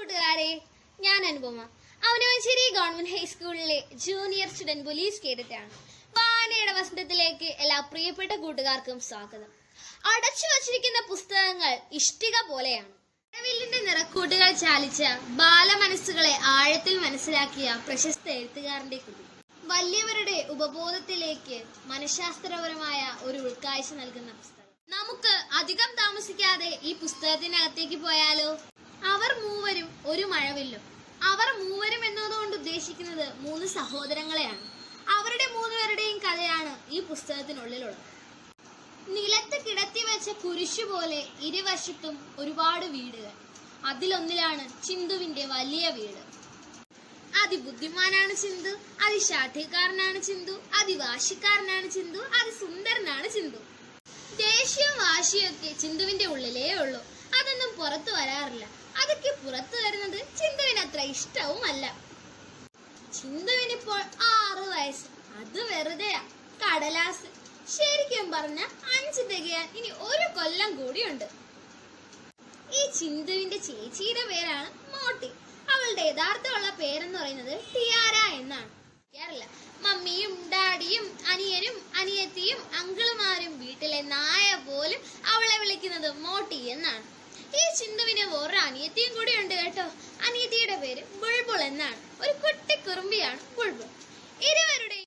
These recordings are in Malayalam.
കൂട്ടുകാരെ ഞാൻ അനുപമ അവനവഞ്ചേരി ഗവൺമെന്റ് ഹൈസ്കൂളിലെ ജൂനിയർ സ്റ്റുഡന്റ് പോലീസ് കേഡറ്റാണ് വായനയുടെ വസന്തത്തിലേക്ക് എല്ലാ പ്രിയപ്പെട്ട കൂട്ടുകാർക്കും സ്വാഗതം അടച്ചു വച്ചിരിക്കുന്ന പുസ്തകങ്ങൾ ഇഷ്ടിക പോലെയാണ് മഴവില്ലിന്റെ നിറക്കൂട്ടുകൾ ചാലിച്ച ബാലമനസ്സുകളെ ആഴത്തിൽ മനസ്സിലാക്കിയ പ്രശസ്ത എഴുത്തുകാരന്റെ കൃതി വലിയവരുടെ ഉപബോധത്തിലേക്ക് മനഃശാസ്ത്രപരമായ ഒരു ഉൾക്കാഴ്ച നൽകുന്ന പുസ്തകം നമുക്ക് അധികം താമസിക്കാതെ ഈ പുസ്തകത്തിനകത്തേക്ക് പോയാലോ അവർ മൂവരും ഒരു മഴവില്ലും അവർ മൂവരും എന്നതുകൊണ്ട് ഉദ്ദേശിക്കുന്നത് മൂന്ന് സഹോദരങ്ങളെയാണ് അവരുടെ മൂന്നുപേരുടെയും കഥയാണ് ഈ പുസ്തകത്തിനുള്ളിലുള്ളത് നിലത്ത് കിടത്തി വെച്ച കുരിശു പോലെ ഇരുവശത്തും ഒരുപാട് വീടുകൾ അതിലൊന്നിലാണ് ചിന്തുവിന്റെ വലിയ വീട് അതിബുദ്ധിമാനാണ് ചിന്തു അതിശാഠ്യക്കാരനാണ് ചിന്തു അതിവാശിക്കാരനാണ് ചിന്തു അതിസുന്ദരനാണ് ചിന്തു ദേഷ്യവും വാശിയൊക്കെ ചിന്തുവിന്റെ ഉള്ളിലേ ഉള്ളൂ അതൊന്നും പുറത്തു വരാറില്ല അതൊക്കെ പുറത്തു വരുന്നത് ചിന്തുവിന് അത്ര ഇഷ്ടവുമല്ല ചിന്തുവിനിപ്പോൾ ആറ് വയസ്സ് അത് വെറുതെയാ കടലാസ് ശരിക്കും പറഞ്ഞ അഞ്ച് തികയാൻ ഇനി ഒരു കൊല്ലം കൂടിയുണ്ട് ഈ ചിന്തുവിന്റെ ചേച്ചിയുടെ പേരാണ് മോട്ടി അവളുടെ യഥാർത്ഥമുള്ള പേരെന്ന് പറയുന്നത് ടിയാര എന്നാണ് അറിയില്ല മമ്മിയും ഡാഡിയും അനിയനും അനിയത്തിയും അങ്കിളുമാരും വീട്ടിലെ നായ പോലും അവളെ വിളിക്കുന്നത് മോട്ടി എന്നാണ് ഈ ചിന്തുവിന് വേറൊരു അനിയത്തിയും കൂടി ഉണ്ട് കേട്ടോ അനിയത്തിയുടെ പേര് ബുൾബുൾ എന്നാണ് ഒരു കുട്ടി കുറുമ്പിയാണ് ബുൾബുൾ ഇരുവരുടെയും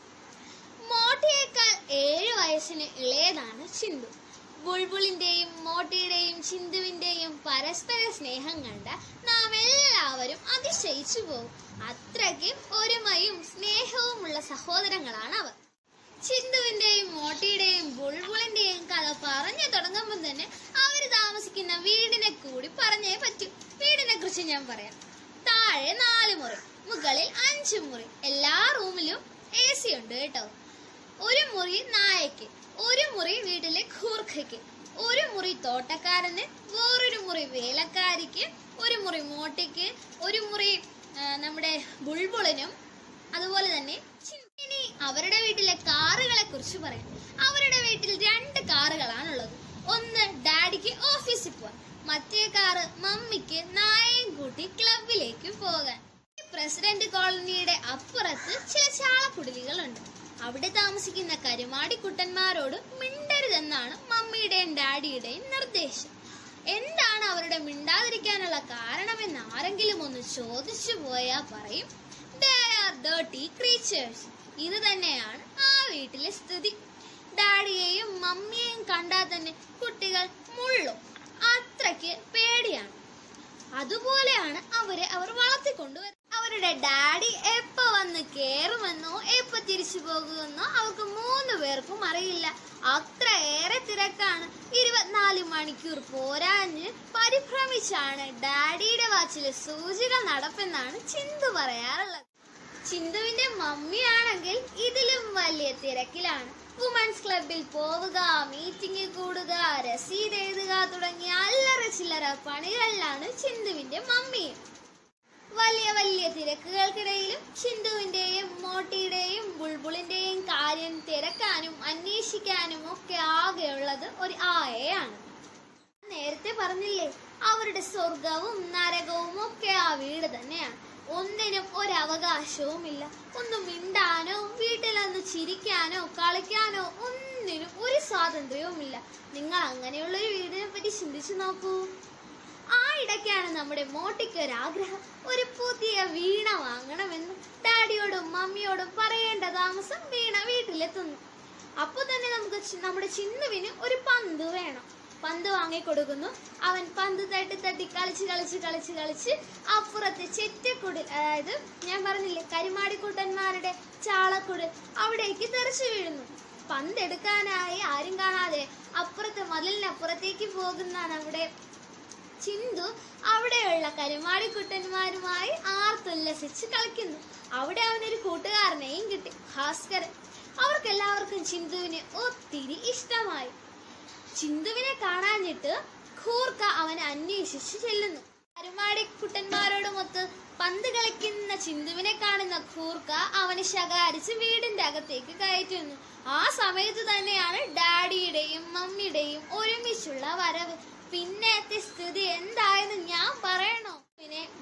മോട്ടിയേക്കാൾ ഏഴ് വയസ്സിന് ഇളയതാണ് ചിന്തു ബുൾബുളിന്റെയും മോട്ടിയുടെയും ചിന്തുവിന്റെയും പരസ്പര സ്നേഹം കണ്ട നാം എല്ലാവരും അതിശയിച്ചു പോകും അത്രയ്ക്കും ഒരുമയും സ്നേഹവുമുള്ള സഹോദരങ്ങളാണ് അവർ ചിന്തുവിന്റെയും മോട്ടിയുടെയും ബുൾബുളിന്റെയും കഥ പറഞ്ഞു തുടങ്ങുമ്പോൾ തന്നെ അവർ താമസിക്കുന്ന വീടിനെ കൂടി പറഞ്ഞേ പറ്റൂ വീടിനെ കുറിച്ച് ഞാൻ പറയാം താഴെ നാല് മുറി മുകളിൽ അഞ്ച് മുറി എല്ലാ റൂമിലും എ സി ഉണ്ട് കേട്ടോ ഒരു മുറി നായക്ക് ഒരു മുറി വീട്ടിലെ ഖൂർഖയ്ക്ക് ഒരു മുറി തോട്ടക്കാരന് വേറൊരു മുറി വേലക്കാരിക്ക് ഒരു മുറി മോട്ടിക്ക് ഒരു മുറി ആ, നമ്മുടെ ബുൾബുളിനും അതുപോലെ തന്നെ ചി- ഇനി അവരുടെ വീട്ടിലെ കാറുകളെ കുറിച്ച് പറയാം അവരുടെ വീട്ടിൽ രണ്ട് കാറുകളാണുള്ളത് ഒന്ന് ഡാഡിക്ക് ഓഫീസിൽ പോവാൻ മറ്റേ കാറ് മമ്മിക്ക് നായയും കൂട്ടി ക്ലബിലേക്ക് പോകാൻ ഈ പ്രസിഡന്റ് കോളനിയുടെ അപ്പുറത്ത് ചില ചാളക്കുടലുകളുണ്ട് അവിടെ താമസിക്കുന്ന കരുമാടി കുട്ടന്മാരോട് മിണ്ടരുതെന്നാണ് മമ്മിയുടെയും ഡാഡിയുടെയും നിർദ്ദേശം എന്താണ് അവരുടെ മിണ്ടാതിരിക്കാനുള്ള കാരണമെന്ന് ആരെങ്കിലും ഒന്ന് ചോദിച്ചു പോയാൽ പറയും ദേ ആർ ഡേർട്ടി ക്രീച്ചേഴ്സ് ഇത് തന്നെയാണ് ആ വീട്ടിലെ സ്ഥിതി ഡാഡിയെയും മമ്മിയെയും കണ്ടാൽ തന്നെ കുട്ടികൾ മുള്ളും അത്രയ്ക്ക് പേടിയാണ് അതുപോലെയാണ് അവരെ അവർ വളർത്തിക്കൊണ്ടുവരുന്നത് അവരുടെ ഡാഡി എപ്പോ വന്ന് കേറുമെന്നോ എപ്പോ തിരിച്ചു പോകുമെന്നോ അവർക്ക് മൂന്ന് പേർക്കും അറിയില്ല അത്ര ഏറെ തിരക്കാണ് ഇരുപത്തിനാല് മണിക്കൂർ പോരാഞ്ഞ് പരിഭ്രമിച്ചാണ് ഡാഡിയുടെ വാച്ചിലെ സൂചികൾ നടപ്പെന്നാണ് ചിന്തു പറയാറുള്ളത് ചിന്തുവിന്റെ മമ്മിയാണെങ്കിൽ ഇതിലും വലിയ തിരക്കിലാണ് വുമൻസ് ക്ലബിൽ പോവുക മീറ്റിംഗിൽ കൂടുക രസീത് എഴുതുക തുടങ്ങിയ അല്ലറ ചില്ലറ പണികളിലാണ് ചിന്തുവിന്റെ മമ്മിയും വലിയ വലിയ തിരക്കുകൾക്കിടയിലും ചിന്തുവിന്റെയും മോട്ടിയുടെയും ബുൾബുളിന്റെയും കാര്യം തിരക്കാനും അന്വേഷിക്കാനും ഒക്കെ ആകെയുള്ളത് ഒരു ആയയാണ് നേരത്തെ പറഞ്ഞില്ലേ അവരുടെ സ്വർഗവും നരകവും ഒക്കെ ആ വീട് തന്നെയാണ് ഒന്നിനും ഒരവകാശവുമില്ല ഒന്നും മിണ്ടാനോ വീട്ടിലൊന്ന് ചിരിക്കാനോ കളിക്കാനോ ഒന്നിനും ഒരു സ്വാതന്ത്ര്യവുമില്ല നിങ്ങൾ അങ്ങനെയുള്ള ഒരു വീടിനെ പറ്റി ചിന്തിച്ചു നോക്കൂ ആ ഇടയ്ക്കാണ് നമ്മുടെ മോട്ടിക്ക് ഒരു ആഗ്രഹം ഒരു പുതിയ വീണ വാങ്ങണമെന്ന് ഡാഡിയോടും മമ്മിയോടും പറയേണ്ട താമസം വീണ വീട്ടിലെത്തുന്നു അപ്പൊ തന്നെ നമുക്ക് ചി- നമ്മുടെ ചിന്നുവിന് ഒരു പന്ത് വേണം പന്ത് വാങ്ങിക്കൊടുക്കുന്നു അവൻ പന്ത് തട്ടി തട്ടി കളിച്ച് കളിച്ച് കളിച്ച് കളിച്ച് അപ്പുറത്തെ ചെറ്റക്കുടിൽ അതായത് ഞാൻ പറഞ്ഞില്ലേ കരിമാടിക്കുട്ടന്മാരുടെ ചാളക്കുടിൽ അവിടേക്ക് തെറിച്ചു വീഴുന്നു പന്ത് എടുക്കാനായി ആരും കാണാതെ അപ്പുറത്തെ മതിലിനപ്പുറത്തേക്ക് പോകുന്ന നമ്മുടെ ചിന്തു അവിടെയുള്ള കരുമാടിക്കുട്ടന്മാരുമായി ആർത്തുല്ലസിച്ച് കളിക്കുന്നു അവിടെ അവനൊരു കൂട്ടുകാരനെയും കിട്ടി ഭാസ്കരൻ അവർക്കെല്ലാവർക്കും ചിന്തുവിനെ ഒത്തിരി ഇഷ്ടമായി ചിന്തുവിനെ കാണാഞ്ഞിട്ട് ഖൂർക്ക അവനെ അന്വേഷിച്ച് ചെല്ലുന്നു കരുമാടിക്കുട്ടന്മാരോടുമൊത്ത് പന്ത് കളിക്കുന്ന ചിന്തുവിനെ കാണുന്ന ഖൂർക്ക അവനെ ശകാരിച്ച് വീടിന്റെ അകത്തേക്ക് കയറ്റുന്നു ആ സമയത്ത് തന്നെയാണ് ഡാഡിയുടെയും മമ്മിയുടെയും ഒരുമിച്ചുള്ള വരവ് പിന്നത്തെ സ്ഥിതി എന്തായെന്ന് ഞാൻ പറയണോ പിന്നെ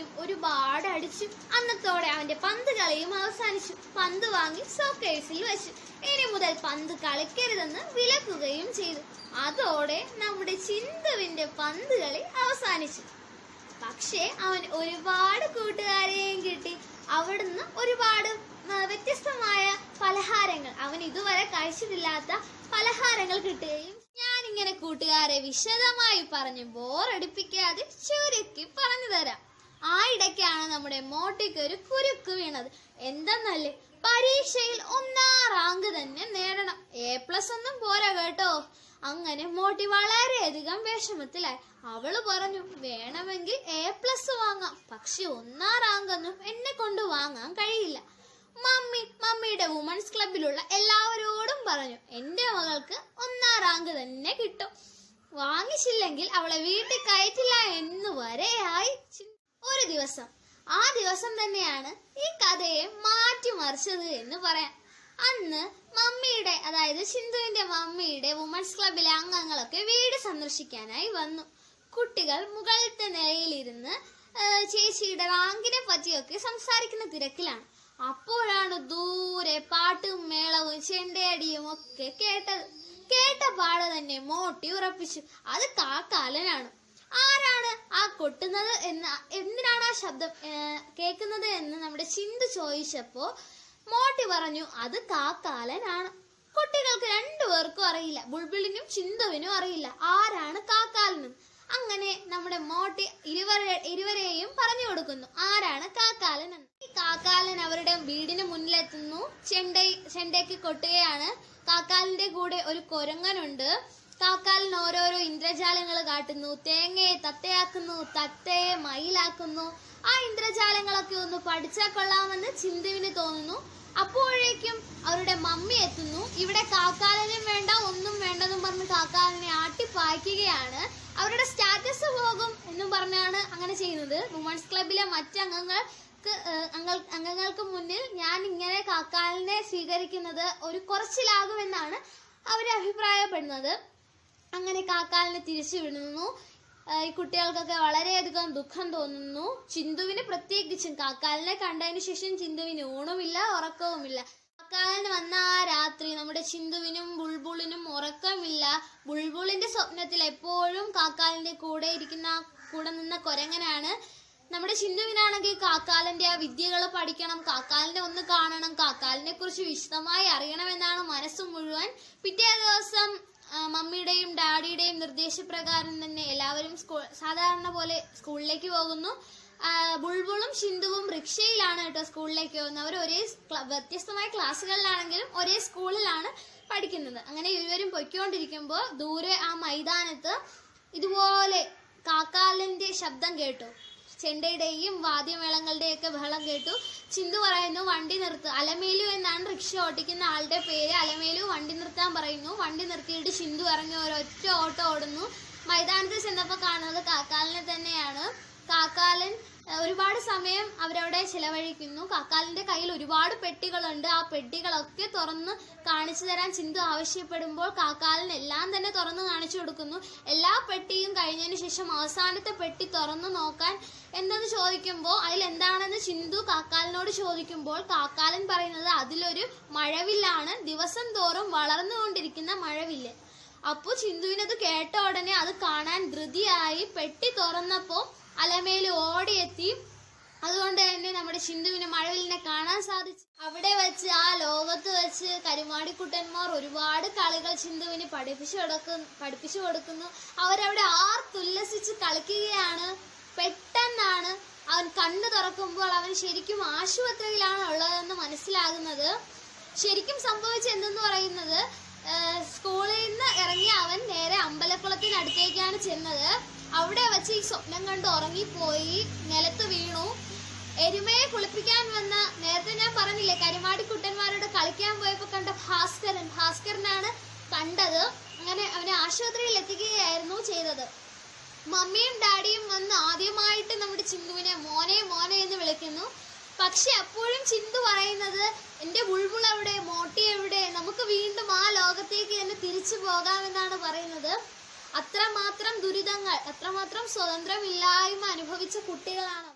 ചിന്തുവിനെയും ഒരുപാട് അടിച്ചു അന്നത്തോടെ അവന്റെ പന്ത് കളിയും അവസാനിച്ചു പന്ത് വാങ്ങി സോക്കേഴ്സിൽ വെച്ചു ഇനി മുതൽ പന്ത് കളിക്കരുതെന്ന് വിലക്കുകയും ചെയ്തു അതോടെ നമ്മുടെ ചിന്തുവിന്റെ പന്ത് കളി അവസാനിച്ചു പക്ഷേ അവൻ ഒരുപാട് കൂട്ടുകാരെയും കിട്ടി അവിടുന്ന് ഒരുപാട് ആ, വ്യത്യസ്തമായ പലഹാരങ്ങൾ അവൻ ഇതുവരെ കഴിച്ചിട്ടില്ലാത്ത പലഹാരങ്ങൾ കിട്ടുകയും ഞാൻ ഇങ്ങനെ കൂട്ടുകാരെ വിശദമായി പറഞ്ഞ് ബോറടിപ്പിക്കാതെ ചുരുക്കി പറഞ്ഞു തരാം ആ ഇടയ്ക്കാണ് നമ്മുടെ മോട്ടിക്ക് ഒരു കുരുക്ക് വീണത് എന്തെന്നല്ലേ പരീക്ഷയിൽ ഒന്നാം റാങ്ക് തന്നെ നേടണം എ പ്ലസ് ഒന്നും പോരാ കേട്ടോ അങ്ങനെ മോട്ടി വളരെയധികം വിഷമത്തിലായി അവള് പറഞ്ഞു വേണമെങ്കിൽ എ പ്ലസ് വാങ്ങാം പക്ഷെ ഒന്നാം റാങ്ക് ഒന്നും എന്നെ കൊണ്ട് വാങ്ങാൻ കഴിയില്ല മമ്മി മമ്മിയുടെ വുമൺസ് ക്ലബിലുള്ള എല്ലാവരോടും പറഞ്ഞു എന്റെ മകൾക്ക് ഒന്നാം റാങ്ക് തന്നെ കിട്ടും വാങ്ങിച്ചില്ലെങ്കിൽ അവളെ വീട്ടിൽ കയറ്റില്ല എന്ന് വരെയായി ചി- ഒരു ദിവസം ആ ദിവസം തന്നെയാണ് ഈ കഥയെ മാറ്റിമറിച്ചത് എന്ന് പറയാം അന്ന് മമ്മിയുടെ അതായത് സിന്ധുവിന്റെ മമ്മിയുടെ വുമൺസ് ക്ലബിലെ അംഗങ്ങളൊക്കെ വീട് സന്ദർശിക്കാനായി വന്നു കുട്ടികൾ മുകളിലത്തെ നിലയിലിരുന്ന് ആ, ചേച്ചിയുടെ റാങ്കിനെ പറ്റിയൊക്കെ സംസാരിക്കുന്ന തിരക്കിലാണ് അപ്പോഴാണ് ദൂരെ പാട്ടും മേളവും ചെണ്ടയടിയും ഒക്കെ കേട്ടത് കേട്ട പാട് തന്നെ മോട്ടി ഉറപ്പിച്ചു അത് കാക്കാലനാണ് ആരാണ് ആ കൊട്ടുന്നത് എന്ന് എന്തിനാണ് ആ ശബ്ദം ഏ, കേൾക്കുന്നത് എന്ന് നമ്മുടെ ചിന്തു ചോദിച്ചപ്പോ മോട്ടി പറഞ്ഞു അത് കാക്കാലനാണ് കുട്ടികൾക്ക് രണ്ടുപേർക്കും അറിയില്ല ബുൾബുളിനും ചിന്തുവിനും അറിയില്ല ആരാണ് കാക്കാലനും അങ്ങനെ നമ്മുടെ മോട്ടി ഇരുവരെ ഇരുവരെയും പറഞ്ഞു കൊടുക്കുന്നു ആരാണ് കാക്കാലൻ എന്ന് ഈ കാക്കാലൻ അവരുടെ വീടിന് മുന്നിലെത്തുന്നു ചെണ്ട ചെണ്ടയ്ക്ക് കൊട്ടുകയാണ് കാക്കാലിന്റെ കൂടെ ഒരു കൊരങ്ങനുണ്ട് കാക്കാലിന് ഓരോരോ ഇന്ദ്രജാലങ്ങൾ കാട്ടുന്നു തേങ്ങയെ തത്തയാക്കുന്നു തത്തയെ മയിലാക്കുന്നു ആ ഇന്ദ്രജാലങ്ങളൊക്കെ ഒന്ന് പഠിച്ചാൽ കൊള്ളാമെന്ന് ചിന്തുവിന് തോന്നുന്നു അപ്പോഴേക്കും അവരുടെ മമ്മി എത്തുന്നു ഇവിടെ കാക്കാലനും വേണ്ട ഒന്നും വേണ്ടെന്നും പറഞ്ഞ് കാക്കാലിനെ ആട്ടിപ്പായ്ക്കുകയാണ് അവരുടെ സ്റ്റാറ്റസ് പോകും എന്നും പറഞ്ഞാണ് അങ്ങനെ ചെയ്യുന്നത് വുമൺസ് ക്ലബിലെ മറ്റംഗങ്ങൾക്ക് ഏഹ്, അംഗങ്ങൾ- അംഗങ്ങൾക്ക് മുന്നിൽ ഞാൻ ഇങ്ങനെ കാക്കാലിനെ സ്വീകരിക്കുന്നത് ഒരു കുറച്ചിലാകുമെന്നാണ് അവർ അഭിപ്രായപ്പെടുന്നത് അങ്ങനെ കാക്കാലിനെ തിരിച്ചു വിടുന്നു ആ, ഈ കുട്ടികൾക്കൊക്കെ വളരെയധികം ദുഃഖം തോന്നുന്നു ചിന്തുവിന് പ്രത്യേകിച്ചും കാക്കാലിനെ കണ്ടതിന് ശേഷം ചിന്തുവിന് ഊണുമില്ല ഉറക്കവുമില്ല കാക്കാലിന് വന്ന ആ രാത്രി നമ്മുടെ ചിന്തുവിനും ബുൾബുളിനും ഉറക്കമില്ല ബുൾബുളിന്റെ സ്വപ്നത്തിൽ എപ്പോഴും കാക്കാലിന്റെ കൂടെ ഇരിക്കുന്ന ആ കൂടെ നിന്ന കൊരങ്ങനാണ് നമ്മുടെ ചിന്തുവിനാണെങ്കിൽ കാക്കാലന്റെ ആ വിദ്യകൾ പഠിക്കണം കാക്കാലിനെ ഒന്ന് കാണണം കാക്കാലിനെ കുറിച്ച് വിശദമായി അറിയണമെന്നാണ് മനസ്സ് മുഴുവൻ പിറ്റേ ദിവസം ആ, മമ്മിയുടെയും ഡാഡിയുടെയും നിർദ്ദേശപ്രകാരം തന്നെ എല്ലാവരും സ്കൂൾ സാധാരണ പോലെ സ്കൂളിലേക്ക് പോകുന്നു ആ, ബുൾബുളും ഷിന്ദുവും റിക്ഷയിലാണ് കേട്ടോ സ്കൂളിലേക്ക് പോകുന്നത് അവർ ഒരേ ക്ല- വ്യത്യസ്തമായ ക്ലാസ്സുകളിലാണെങ്കിലും ഒരേ സ്കൂളിലാണ് പഠിക്കുന്നത് അങ്ങനെ ഇരുവരും പൊയ്ക്കൊണ്ടിരിക്കുമ്പോൾ ദൂരെ ആ മൈതാനത്ത് ഇതുപോലെ കാക്കാലന്റെ ശബ്ദം കേട്ടു ചെണ്ടയുടെയും വാദ്യമേളങ്ങളുടെയും ഒക്കെ ബഹളം കേട്ടു ചിന്തു പറയുന്നു വണ്ടി നിർത്ത് അലമേലു എന്നാണ് റിക്ഷ ഓട്ടിക്കുന്ന ആളുടെ പേര് അലമേലു വണ്ടി നിർത്താൻ പറയുന്നു വണ്ടി നിർത്തിയിട്ട് ചിന്തു ഇറങ്ങി ഒരൊറ്റ ഓട്ടം ഓടുന്നു മൈതാനത്ത് ചെന്നപ്പോൾ കാണുന്നത് കാക്കാലിനെ തന്നെയാണ് കാക്കാലൻ ഏഹ്, ഒരുപാട് സമയം അവരവിടെ ചിലവഴിക്കുന്നു കാക്കാലിന്റെ കയ്യിൽ ഒരുപാട് പെട്ടികളുണ്ട് ആ പെട്ടികളൊക്കെ തുറന്ന് കാണിച്ചു തരാൻ ചിന്തു ആവശ്യപ്പെടുമ്പോൾ കാക്കാലൻ എല്ലാം തന്നെ തുറന്ന് കാണിച്ചു കൊടുക്കുന്നു എല്ലാ പെട്ടിയും കഴിഞ്ഞതിന് ശേഷം അവസാനത്തെ പെട്ടി തുറന്നു നോക്കാൻ എന്തെന്ന് ചോദിക്കുമ്പോൾ അതിൽ എന്താണെന്ന് ചിന്തു കാക്കാലിനോട് ചോദിക്കുമ്പോൾ കാക്കാലൻ പറയുന്നത് അതിലൊരു മഴവില്ലാണ് ദിവസം തോറും വളർന്നുകൊണ്ടിരിക്കുന്ന മഴവില്ല് അപ്പോൾ ചിന്തുവിനത് കേട്ട ഉടനെ അത് കാണാൻ ധൃതിയായി പെട്ടി തുറന്നപ്പോ അലമേല് ഓടിയെത്തി അതുകൊണ്ട് തന്നെ നമ്മുടെ ചിന്തുവിന് മഴവിലിനെ കാണാൻ സാധിച്ചു അവിടെ വെച്ച് ആ ലോകത്ത് വെച്ച് കരുമാടിക്കുട്ടന്മാർ ഒരുപാട് കളികൾ ചിന്തുവിന് പഠിപ്പിച്ചു കൊടുക്കുന്നു പഠിപ്പിച്ചു കൊടുക്കുന്നു അവരവിടെ ആർത്തുല്ലസിച്ച് കളിക്കുകയാണ് പെട്ടെന്നാണ് അവൻ കണ്ണു തുറക്കുമ്പോൾ അവൻ ശരിക്കും ആശുപത്രിയിലാണ് ഉള്ളതെന്ന് മനസ്സിലാകുന്നത് ശരിക്കും സംഭവിച്ച എന്തെന്ന് പറയുന്നത് ഏഹ് സ്കൂളിൽ നിന്ന് ഇറങ്ങിയ അവൻ നേരെ അമ്പലക്കുളത്തിനടുത്തേക്കാണ് ചെന്നത് അവിടെ വെച്ച് ഈ സ്വപ്നം കണ്ട് ഉറങ്ങിപ്പോയി നിലത്ത് വീണു എരുമയെ കുളിപ്പിക്കാൻ വന്ന നേരത്തെ ഞാൻ പറഞ്ഞില്ലേ കരിമാടി കുട്ടന്മാരോട് കളിക്കാൻ പോയപ്പോ കണ്ട ഭാസ്കരൻ ഭാസ്കരനാണ് കണ്ടത് അങ്ങനെ അവനെ ആശുപത്രിയിൽ എത്തിക്കുകയായിരുന്നു ചെയ്തത് മമ്മിയും ഡാഡിയും വന്ന് ആദ്യമായിട്ട് നമ്മുടെ ചിന്തുവിനെ മോനെ മോനെ എന്ന് വിളിക്കുന്നു പക്ഷെ അപ്പോഴും ചിന്തു പറയുന്നത് എന്റെ ബുൾബുൾ എവിടെ മോട്ടി എവിടെ നമുക്ക് വീണ്ടും ആ ലോകത്തേക്ക് തന്നെ തിരിച്ചു പോകാമെന്നാണ് പറയുന്നത് അത്രമാത്രം ദുരിതങ്ങൾ അത്രമാത്രം സ്വതന്ത്രമില്ലായ്മ അനുഭവിച്ച കുട്ടികളാണ് അവർ.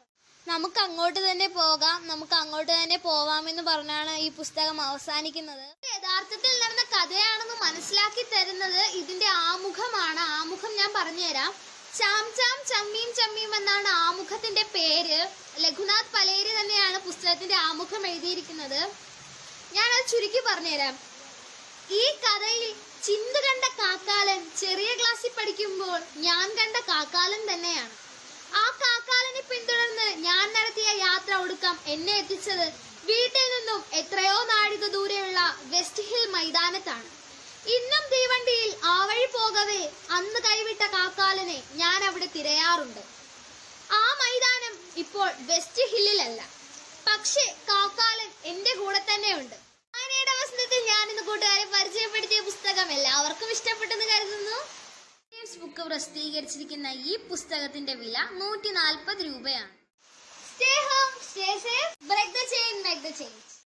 നമുക്ക് അങ്ങോട്ട് തന്നെ പോകാം നമുക്ക് അങ്ങോട്ട് തന്നെ പോവാമെന്ന് പറഞ്ഞാണ് ഈ പുസ്തകം അവസാനിക്കുന്നത് യഥാർത്ഥത്തിൽ നടന്ന കഥയാണെന്ന് മനസ്സിലാക്കി തരുന്നത് ഇതിന്റെ ആമുഖമാണ് ആമുഖം ഞാൻ പറഞ്ഞുതരാം ചാം ചാം ചമ്മീം ചമ്മീം എന്നാണ് ആമുഖത്തിന്റെ പേര് ലഘുനാഥ് പലേരി തന്നെയാണ് പുസ്തകത്തിന്റെ ആമുഖം എഴുതിയിരിക്കുന്നത് ഞാനത് ചുരുക്കി പറഞ്ഞുതരാം ഈ കഥയിൽ ചിന്തു കണ്ട കാക്കാലൻ ചെറിയ ക്ലാസ്സിൽ പഠിക്കുമ്പോൾ ഞാൻ കണ്ട കാക്കാലൻ തന്നെയാണ് ആ കാക്കാലനെ പിന്തുടർന്ന് ഞാൻ നടത്തിയ യാത്ര ഒടുക്കം എന്നെ എത്തിച്ചത് വീട്ടിൽ നിന്നും എത്രയോ നാഴിക ദൂരെയുള്ള വെസ്റ്റ് ഹിൽ മൈതാനത്താണ് ഇന്നും തീവണ്ടിയിൽ ആ വഴി പോകവേ അന്ന് കൈവിട്ട കാക്കാലനെ ഞാൻ അവിടെ തിരയാറുണ്ട് ആ മൈതാനം ഇപ്പോൾ വെസ്റ്റ് ഹില്ലിലല്ല പക്ഷേ കാക്കാലൻ എന്റെ കൂടെ തന്നെയുണ്ട് ആനയുടെ വസന്തത്തിൽ ഞാൻ ഇന്ന് കൂട്ടുകാരെ പരിചയപ്പെടുത്തിയ പുസ്തകം എല്ലാവർക്കും ഇഷ്ടപ്പെട്ടെന്ന് കരുതുന്നു ജെയിംസ് ബുക്ക് പ്രസിദ്ധീകരിച്ചിരിക്കുന്ന ഈ പുസ്തകത്തിന്റെ വില നൂറ്റി നാൽപ്പത് രൂപയാണ് stay home stay safe break the chain make the change